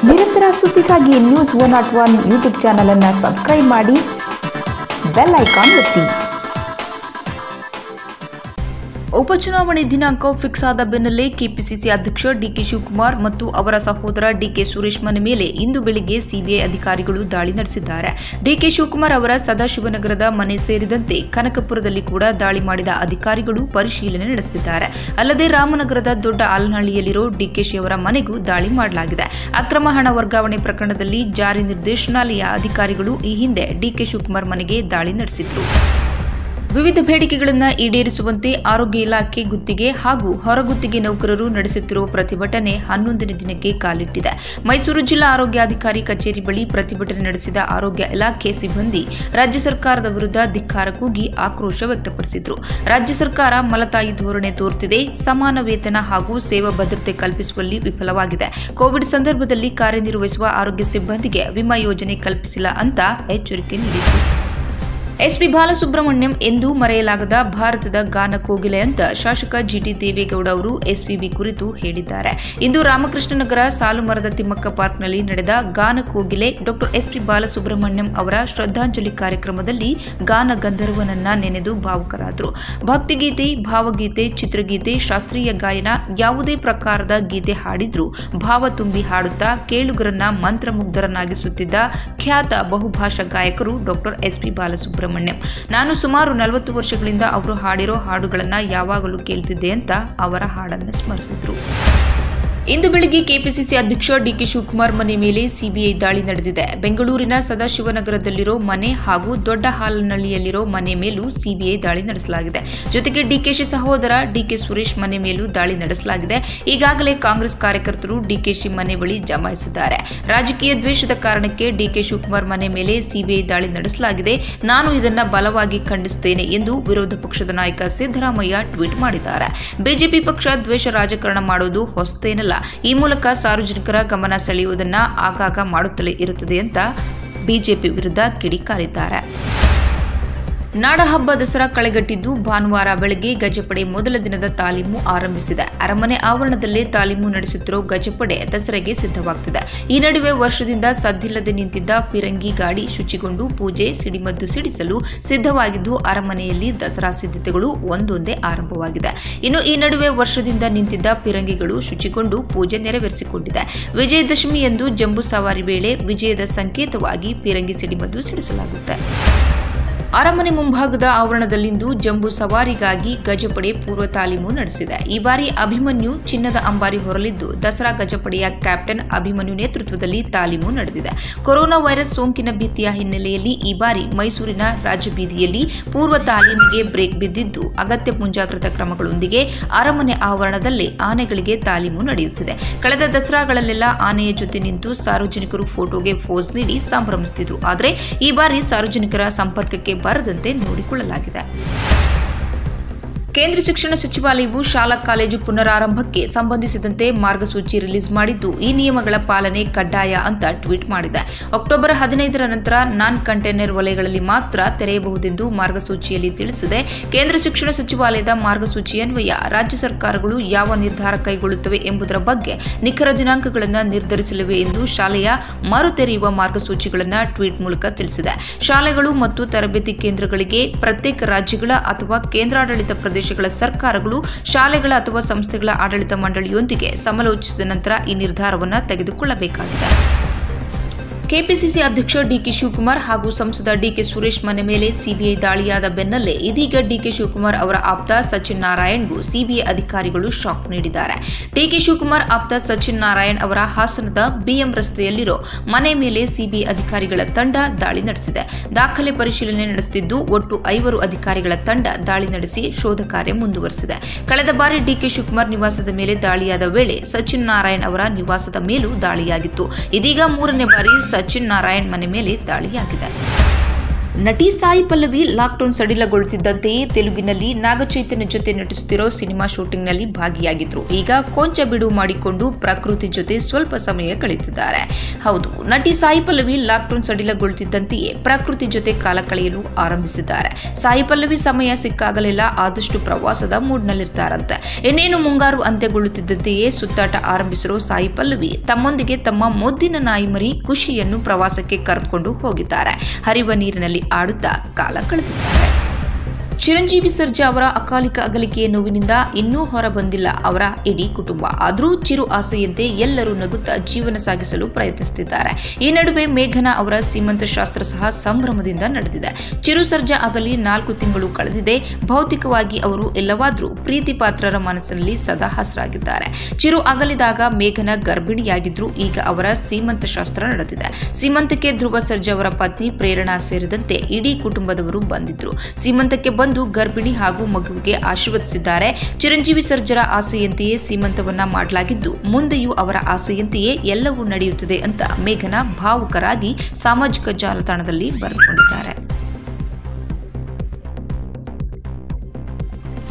ನಿರಂತರ ಸುದ್ದಿಗಾಗಿ news one not one YouTube ಚಾನಲನ್ನು ಸಬ್ಸ್ಕ್ರೈಬ್ ಮಾಡಿ ಬೆಲ್ ಐಕಾನ್ ಒತ್ತಿ ಉಪಚುನಾವಣೆ ದಿನಾಂಕ ಫಿಕ್ಸ್ ಆದ ಬೆನ್ನಲ್ಲೇ ಕೆಪಿಸಿಸಿ ಅಧ್ಯಕ್ಷ ಡಿಕೆ ಶಿವಕುಮಾರ್ ಮತ್ತು ಅವರ ಸಹೋದರ ಡಿಕೆ ಸುರೇಶ್ ಮನೆ ಮೇಲೆ ಇಂದು ಬೆಳಿಗ್ಗೆ ಸಿಬಿಐ ಅಧಿಕಾರಿಗಳು ದಾಳಿ ನಡೆಸಿದ್ದಾರೆ ಡಿಕೆ ಶಿವಕುಮಾರ್ ಅವರ ಸದಾಶಿವನಗರದ ಮನೆ ಸೇರಿದಂತೆ ಕನಕಪುರದಲ್ಲಿ ಕೂಡ ದಾಳಿ ಮಾಡಿದ ಅಧಿಕಾರಿಗಳು ಪರಿಶೀಲನೆ ನಡೆಸಿದ್ದಾರೆ ಅಲ್ಲದೆ ರಾಮನಗರದ ದೊಡ್ಡ ಆಲನಹಳ್ಳಿಯಲ್ಲಿರೋ ಡಿಕೆಶಿ ಅವರ ಮನೆಗೂ ದಾಳಿ ಮಾಡಲಾಗಿದೆ ಅಕ್ರಮ ಹಣ ವರ್ಗಾವಣೆ ಪ್ರಕರಣದಲ್ಲಿ ಜಾರಿ ನಿರ್ದೇಶನಾಲಯ ಅಧಿಕಾರಿಗಳು ಈ ಹಿಂದೆ ಡಿಕೆ ಶಿವಕುಮಾರ್ ಮನೆಗೆ ದಾಳಿ ನಡೆಸಿದ್ರು ವಿವಿಧ ಬೇಡಿಕೆಗಳನ್ನು ಈಡೇರಿಸುವಂತೆ ಆರೋಗ್ಯ ಇಲಾಖೆ ಗುತ್ತಿಗೆ ಹಾಗೂ ಹೊರಗುತ್ತಿಗೆ ನೌಕರರು ನಡೆಸುತ್ತಿರುವ ಪ್ರತಿಭಟನೆ ಹನ್ನೊಂದನೇ ದಿನಕ್ಕೆ ಕಾಲಿಟ್ಟಿದೆ ಮೈಸೂರು ಜಿಲ್ಲಾ ಆರೋಗ್ಯಾಧಿಕಾರಿ ಕಚೇರಿ ಬಳಿ ಪ್ರತಿಭಟನೆ ನಡೆಸಿದ ಆರೋಗ್ಯ ಇಲಾಖೆ ಸಿಬ್ಬಂದಿ ರಾಜ್ಯ ಸರ್ಕಾರದ ವಿರುದ್ಧ ಧಿಕ್ಕಾರ ಕೂಗಿ ಆಕ್ರೋಶ ವ್ಯಕ್ತಪಡಿಸಿದ್ರು ರಾಜ್ಯ ಸರ್ಕಾರ ಮಲತಾಯಿ ಧೋರಣೆ ತೋರುತ್ತಿದೆ ಸಮಾನ ವೇತನ ಹಾಗೂ ಸೇವಾ ಭದ್ರತೆ ಕಲ್ಪಿಸುವಲ್ಲಿ ವಿಫಲವಾಗಿದೆ ಕೋವಿಡ್ ಸಂದರ್ಭದಲ್ಲಿ ಕಾರ್ಯನಿರ್ವಹಿಸುವ ಆರೋಗ್ಯ ಸಿಬ್ಬಂದಿಗೆ ವಿಮಾ ಯೋಜನೆ ಕಲ್ಪಿಸಿಲ್ಲ ಅಂತ ಎಚ್ಚರಿಕೆ ನೀಡಿತು ಎಸ್ಪಿ ಬಾಲಸುಬ್ರಹ್ಮಣ್ಯಂ ಎಂದೂ ಮರೆಯಲಾಗದ ಭಾರತದ ಗಾನ ಕೋಗಿಲೆ ಅಂತ ಶಾಸಕ ಜಿಟಿ ದೇವೇಗೌಡ ಅವರು ಎಸ್ಪಿಬಿ ಕುರಿತು ಹೇಳಿದ್ದಾರೆ ಇಂದು ರಾಮಕೃಷ್ಣನಗರ ಸಾಲುಮರದ ತಿಮ್ಮಕ್ಕ ಪಾರ್ಕ್ನಲ್ಲಿ ನಡೆದ ಗಾನ ಕೋಗಿಲೆ ಡಾಕ್ಟರ್ ಎಸ್ಪಿ ಬಾಲಸುಬ್ರಹ್ಮಣ್ಯಂ ಅವರ ಶ್ರದ್ಧಾಂಜಲಿ ಕಾರ್ಯಕ್ರಮದಲ್ಲಿ ಗಾನ ಗಂಧರ್ವನನ್ನ ನೆನೆದು ಭಾವುಕರಾದರು ಭಕ್ತಿಗೀತೆ ಭಾವಗೀತೆ ಚಿತ್ರಗೀತೆ ಶಾಸ್ತ್ರೀಯ ಗಾಯನ ಯಾವುದೇ ಪ್ರಕಾರದ ಗೀತೆ ಹಾಡಿದ್ರೂ ಭಾವ ತುಂಬಿ ಹಾಡುತ್ತಾ ಕೇಳುಗರನ್ನ ಮಂತ್ರಮುಗ್ಧರನ್ನಾಗಿಸುತ್ತಿದ್ದ ಖ್ಯಾತ ಬಹುಭಾಷಾ ಗಾಯಕರು ಡಾಕ್ಟರ್ ಎಸ್ಪಿ ಬಾಲಸುಬ್ರಹ್ಮಣ್ಯಂ ನಾನು ಸುಮಾರು ನಲವತ್ತು ವರ್ಷಗಳಿಂದ ಅವರು ಹಾಡಿರೋ ಹಾಡುಗಳನ್ನು ಯಾವಾಗಲೂ ಕೇಳ್ತಿದ್ದೆ ಅಂತ ಅವರ ಹಾಡನ್ನು ಸ್ಮರಿಸಿದ್ರು ಇಂದು ಬೆಳಗ್ಗೆ ಕೆಪಿಸಿಸಿ ಅಧ್ಯಕ್ಷ ಡಿಕೆ ಶಿವಕುಮಾರ್ ಮನೆ ಮೇಲೆ ಸಿಬಿಐ ದಾಳಿ ನಡೆದಿದೆ ಬೆಂಗಳೂರಿನ ಸದಾಶಿವನಗರದಲ್ಲಿರೋ ಮನೆ ಹಾಗೂ ದೊಡ್ಡ ಹಾಲನಹಳ್ಳಿಯಲ್ಲಿರೋ ಮನೆ ಮೇಲೂ ಸಿಬಿಐ ದಾಳಿ ನಡೆಸಲಾಗಿದೆ ಜೊತೆಗೆ ಡಿಕೆಶಿ ಸಹೋದರ ಡಿಕೆ ಸುರೇಶ್ ಮನೆ ಮೇಲೂ ದಾಳಿ ನಡೆಸಲಾಗಿದೆ ಈಗಾಗಲೇ ಕಾಂಗ್ರೆಸ್ ಕಾರ್ಯಕರ್ತರು ಡಿಕೆಶಿ ಮನೆ ಬಳಿ ಜಮಾಯಿಸಿದ್ದಾರೆ ರಾಜಕೀಯ ದ್ವೇಷದ ಕಾರಣಕ್ಕೆ ಡಿಕೆ ಶಿವಕುಮಾರ್ ಮನೆ ಮೇಲೆ ಸಿಬಿಐ ದಾಳಿ ನಡೆಸಲಾಗಿದೆ ನಾನು ಇದನ್ನ ಬಲವಾಗಿ ಖಂಡಿಸುತ್ತೇನೆ ಎಂದು ವಿರೋಧ ಪಕ್ಷದ ನಾಯಕ ಸಿದ್ದರಾಮಯ್ಯ ಟ್ವೀಟ್ ಮಾಡಿದ್ದಾರೆ ಬಿಜೆಪಿ ಪಕ್ಷ ದ್ವೇಷ ರಾಜಕಾರಣ ಮಾಡೋದು ಹೊಸತೇನಲ್ಲ ಈ ಮೂಲಕ ಸಾರ್ವಜನಿಕರ ಗಮನ ಸೆಳೆಯುವುದನ್ನ ಆಗಾಗ ಮಾಡುತ್ತಲೇ ಇರುತ್ತದೆ ಅಂತ ಬಿಜೆಪಿ ವಿರುದ್ಧ ಕಿಡಿಕಾರಿದ್ದಾರೆ ನಾಡಹಬ್ಬ ದಸರಾ ಕಳೆಗಟ್ಟಿದ್ದು ಭಾನುವಾರ ಬೆಳಗ್ಗೆ ಗಜಪಡೆ ಮೊದಲ ದಿನದ ತಾಲೀಮು ಆರಂಭಿಸಿದೆ ಅರಮನೆ ಆವರಣದಲ್ಲೇ ತಾಲೀಮು ನಡೆಸುತ್ತಿರುವ ಗಜಪಡೆ ದಸರೆಗೆ ಸಿದ್ಧವಾಗುತ್ತಿದೆ ಈ ನಡುವೆ ವರ್ಷದಿಂದ ಸದ್ದಿಲ್ಲದೆ ನಿಂತಿದ್ದ ಫಿರಂಗಿ ಗಾಡಿ ಶುಚಿಗೊಂಡು ಪೂಜೆ ಸಿಡಿಮದ್ದು ಸಿಡಿಸಲು ಸಿದ್ಧವಾಗಿದ್ದು ಅರಮನೆಯಲ್ಲಿ ದಸರಾ ಸಿದ್ಧತೆಗಳು ಒಂದೊಂದೇ ಆರಂಭವಾಗಿದೆ ಇನ್ನು ಈ ನಡುವೆ ವರ್ಷದಿಂದ ನಿಂತಿದ್ದ ಫಿರಂಗಿಗಳು ಶುಚಿಗೊಂಡು ಪೂಜೆ ನೆರವೇರಿಸಿಕೊಂಡಿದೆ ವಿಜಯದಶಮಿಯಂದು ಜಂಬೂ ಸವಾರಿ ವೇಳೆ ವಿಜಯದ ಸಂಕೇತವಾಗಿ ಫಿರಂಗಿ ಸಿಡಿಮದ್ದು ಸಿಡಿಸಲಾಗುತ್ತೆ ಅರಮನೆ ಮುಂಭಾಗದ ಆವರಣದಲ್ಲಿಂದು ಜಂಬೂ ಸವಾರಿಗಾಗಿ ಗಜಪಡೆ ಪೂರ್ವ ತಾಲೀಮು ನಡೆಸಿದೆ ಈ ಬಾರಿ ಅಭಿಮನ್ಯು ಚಿನ್ನದ ಅಂಬಾರಿ ಹೊರಲಿದ್ದು ದಸರಾ ಗಜಪಡೆಯ ಕ್ಯಾಪ್ಟನ್ ಅಭಿಮನ್ಯು ನೇತೃತ್ವದಲ್ಲಿ ತಾಲೀಮು ನಡೆದಿದೆ ಕೊರೋನಾ ವೈರಸ್ ಸೋಂಕಿನ ಭೀತಿಯ ಹಿನ್ನೆಲೆಯಲ್ಲಿ ಈ ಬಾರಿ ಮೈಸೂರಿನ ರಾಜಬೀದಿಯಲ್ಲಿ ಪೂರ್ವ ತಾಲೀಮಿಗೆ ಬ್ರೇಕ್ ಬಿದ್ದಿದ್ದು ಅಗತ್ಯ ಮುಂಜಾಗ್ರತಾ ಕ್ರಮಗಳೊಂದಿಗೆ ಅರಮನೆ ಆವರಣದಲ್ಲೇ ಆನೆಗಳಿಗೆ ತಾಲೀಮು ನಡೆಯುತ್ತಿದೆ ಕಳೆದ ದಸರಾಗಳಲ್ಲೆಲ್ಲ ಆನೆಯ ಜೊತೆ ನಿಂತು ಸಾರ್ವಜನಿಕರು ಫೋಟೋಗೆ ಫೋಸ್ ನೀಡಿ ಸಂಭ್ರಮಿಸುತ್ತಿದ್ರು ಆದರೆ ಈ ಬಾರಿ ಸಾರ್ವಜನಿಕರ ಸಂಪರ್ಕಕ್ಕೆ ಬರದಂತೆ ನೋಡಿಕೊಳ್ಳಲಾಗಿದೆ ಕೇಂದ್ರ ಶಿಕ್ಷಣ ಸಚಿವಾಲಯವು ಶಾಲಾ ಕಾಲೇಜು ಪುನರಾರಂಭಕ್ಕೆ ಸಂಬಂಧಿಸಿದಂತೆ ಮಾರ್ಗಸೂಚಿ ರಿಲೀಸ್ ಮಾಡಿದ್ದು ಈ ನಿಯಮಗಳ ಪಾಲನೆ ಕಡ್ಡಾಯ ಅಂತ ಟ್ವೀಟ್ ಮಾಡಿದೆ ಅಕ್ಟೋಬರ್ ಹದಿನೈದರ ನಂತರ ನಾನ್ ಕಂಟೈನರ್ ವಲಯಗಳಲ್ಲಿ ಮಾತ್ರ ತೆರೆಯಬಹುದೆಂದು ಮಾರ್ಗಸೂಚಿಯಲ್ಲಿ ತಿಳಿಸಿದೆ ಕೇಂದ್ರ ಶಿಕ್ಷಣ ಸಚಿವಾಲಯದ ಮಾರ್ಗಸೂಚಿಯನ್ವಯ ರಾಜ್ಯ ಸರ್ಕಾರಗಳು ಯಾವ ನಿರ್ಧಾರ ಕೈಗೊಳ್ಳುತ್ತವೆ ಎಂಬುದರ ಬಗ್ಗೆ ನಿಖರ ದಿನಾಂಕಗಳನ್ನು ನಿರ್ಧರಿಸಲಿವೆ ಎಂದು ಶಾಲೆಯ ಮರು ತೆರೆಯುವ ಮಾರ್ಗಸೂಚಿಗಳನ್ನು ಟ್ವೀಟ್ ಮೂಲಕ ತಿಳಿಸಿದೆ ಶಾಲೆಗಳು ಮತ್ತು ತರಬೇತಿ ಕೇಂದ್ರಗಳಿಗೆ ಪ್ರತ್ಯೇಕ ರಾಜ್ಯಗಳ ಅಥವಾ ಕೇಂದ್ರಾಡಳಿತ ಪ್ರದೇಶ ಪ್ರದೇಶಗಳ ಸರ್ಕಾರಗಳು ಶಾಲೆಗಳ ಅಥವಾ ಸಂಸ್ಥೆಗಳ ಆಡಳಿತ ಮಂಡಳಿಯೊಂದಿಗೆ ಸಮಾಲೋಚಿಸಿದ ನಂತರ ಈ ನಿರ್ಧಾರವನ್ನು ತೆಗೆದುಕೊಳ್ಳಬೇಕಾಗಿದೆ ಕೆಪಿಸಿಸಿ ಅಧ್ಯಕ್ಷ ಡಿಕೆ ಶಿವಕುಮಾರ್ ಹಾಗೂ ಸಂಸದ ಡಿಕೆ ಸುರೇಶ್ ಮನೆ ಮೇಲೆ ಸಿಬಿಐ ದಾಳಿಯಾದ ಬೆನ್ನಲ್ಲೇ ಇದೀಗ ಡಿಕೆ ಶಿವಕುಮಾರ್ ಅವರ ಆಪ್ತ ಸಚಿನ್ ನಾರಾಯಣ್ಗೂ ಸಿಬಿಐ ಅಧಿಕಾರಿಗಳು ಶಾಕ್ ನೀಡಿದ್ದಾರೆ ಡಿಕೆ ಶಿವಕುಮಾರ್ ಆಪ್ತ ಸಚಿನ್ ನಾರಾಯಣ್ ಅವರ ಹಾಸನದ ಬಿಎಂ ರಸ್ತೆಯಲ್ಲಿರೋ ಮನೆ ಮೇಲೆ ಸಿಬಿಐ ಅಧಿಕಾರಿಗಳ ತಂಡ ದಾಳಿ ನಡೆಸಿದೆ ದಾಖಲೆ ಪರಿಶೀಲನೆ ನಡೆಸುತ್ತಿದ್ದು ಒಟ್ಟು ಐವರು ಅಧಿಕಾರಿಗಳ ತಂಡ ದಾಳಿ ನಡೆಸಿ ಶೋಧ ಕಾರ್ಯ ಮುಂದುವರೆಸಿದೆ ಕಳೆದ ಬಾರಿ ಡಿಕೆ ಶಿವಕುಮಾರ್ ನಿವಾಸದ ಮೇಲೆ ದಾಳಿಯಾದ ವೇಳೆ ಸಚಿನ್ ನಾರಾಯಣ್ ಅವರ ನಿವಾಸದ ಮೇಲೂ ದಾಳಿಯಾಗಿತ್ತು ಇದೀಗ ಮೂರನೇ ಬಾರಿ ಸಚಿನ್ ನಾರಾಯಣ್ ಮನೆ ಮೇಲೆ ದಾಳಿಯಾಗಿದೆ ನಟಿ ಸಾಯಿ ಪಲ್ಲವಿ ಲಾಕ್ಡೌನ್ ಸಡಿಲಗೊಳ್ಳುತ್ತಿದ್ದಂತೆಯೇ ತೆಲುಗಿನಲ್ಲಿ ನಾಗಚೈತನ್ಯ ಜೊತೆ ನಟಿಸುತ್ತಿರೋ ಸಿನಿಮಾ ಶೂಟಿಂಗ್ನಲ್ಲಿ ಭಾಗಿಯಾಗಿದ್ರು ಈಗ ಕೊಂಚ ಬಿಡುವು ಮಾಡಿಕೊಂಡು ಪ್ರಕೃತಿ ಜೊತೆ ಸ್ವಲ್ಪ ಸಮಯ ಕಳೆದಿದ್ದಾರೆ ಹೌದು ನಟಿ ಸಾಯಿ ಪಲ್ಲವಿ ಲಾಕ್ಡೌನ್ ಸಡಿಲಗೊಳ್ಳುತ್ತಿದ್ದಂತೆಯೇ ಪ್ರಕೃತಿ ಜೊತೆ ಕಾಲ ಕಳೆಯಲು ಆರಂಭಿಸಿದ್ದಾರೆ ಸಾಯಿ ಪಲ್ಲವಿ ಸಮಯ ಸಿಕ್ಕಾಗಲೆಲ್ಲ ಆದಷ್ಟು ಪ್ರವಾಸದ ಮೂಡ್ನಲ್ಲಿರ್ತಾರಂತೆ ಇನ್ನೇನು ಮುಂಗಾರು ಅಂತ್ಯಗೊಳ್ಳುತ್ತಿದ್ದಂತೆಯೇ ಸುತ್ತಾಟ ಆರಂಭಿಸಿರೋ ಸಾಯಿ ಪಲ್ಲವಿ ತಮ್ಮೊಂದಿಗೆ ತಮ್ಮ ಮುದ್ದಿನ ನಾಯಿ ಮರಿ ಖುಷಿಯನ್ನು ಪ್ರವಾಸಕ್ಕೆ ಕರೆದುಕೊಂಡು ಹೋಗಿದ್ದಾರೆ ಹರಿವ ನೀರಿನಲ್ಲಿ ಆಡುತ್ತಾ ಕಾಲ ಕಳೆದಿದ್ದಾರೆ ಚಿರಂಜೀವಿ ಸರ್ಜಾ ಅವರ ಅಕಾಲಿಕ ಅಗಲಿಕೆಯ ನೋವಿನಿಂದ ಇನ್ನೂ ಹೊರ ಬಂದಿಲ್ಲ ಅವರ ಇಡೀ ಕುಟುಂಬ ಆದರೂ ಚಿರು ಆಸೆಯಂತೆ ಎಲ್ಲರೂ ನಗುತ್ತಾ ಜೀವನ ಸಾಗಿಸಲು ಪ್ರಯತ್ನಿಸುತ್ತಿದ್ದಾರೆ ಈ ನಡುವೆ ಮೇಘನಾ ಅವರ ಸೀಮಂತ ಶಾಸ್ತ್ರ ಸಹ ಸಂಭ್ರಮದಿಂದ ನಡೆದಿದೆ ಚಿರು ಸರ್ಜಾ ಆಗಲಿ ನಾಲ್ಕು ತಿಂಗಳು ಕಳೆದಿದೆ ಭೌತಿಕವಾಗಿ ಅವರು ಎಲ್ಲವಾದರೂ ಪ್ರೀತಿ ಪಾತ್ರರ ಮನಸ್ಸಿನಲ್ಲಿ ಸದಾ ಹಸರಾಗಿದ್ದಾರೆ ಚಿರು ಅಗಲಿದಾಗ ಮೇಘನಾ ಗರ್ಭಿಣಿಯಾಗಿದ್ರು ಈಗ ಅವರ ಸೀಮಂತ ಶಾಸ್ತ್ರ ನಡೆದಿದೆ ಸೀಮಂತಕ್ಕೆ ಧ್ರುವ ಸರ್ಜಾ ಅವರ ಪತ್ನಿ ಪ್ರೇರಣಾ ಸೇರಿದಂತೆ ಇಡೀ ಕುಟುಂಬದವರು ಬಂದಿದ್ರು ಸೀಮಂತಕ್ಕೆ ಬಂದು ಗರ್ಭಿಣಿ ಹಾಗೂ ಮಗುವಿಗೆ ಆಶೀರ್ವದಿಸಿದ್ದಾರೆ ಚಿರಂಜೀವಿ ಸರ್ಜರ ಆಸೆಯಂತೆಯೇ ಸೀಮಂತವನ್ನ ಮಾಡಲಾಗಿದ್ದು ಮುಂದೆಯೂ ಅವರ ಆಸೆಯಂತೆಯೇ ಎಲ್ಲವೂ ನಡೆಯುತ್ತದೆ ಅಂತ ಮೇಘನಾ ಭಾವುಕರಾಗಿ ಸಾಮಾಜಿಕ ಜಾಲತಾಣದಲ್ಲಿ ಬರೆದುಕೊಂಡಿದ್ದಾರೆ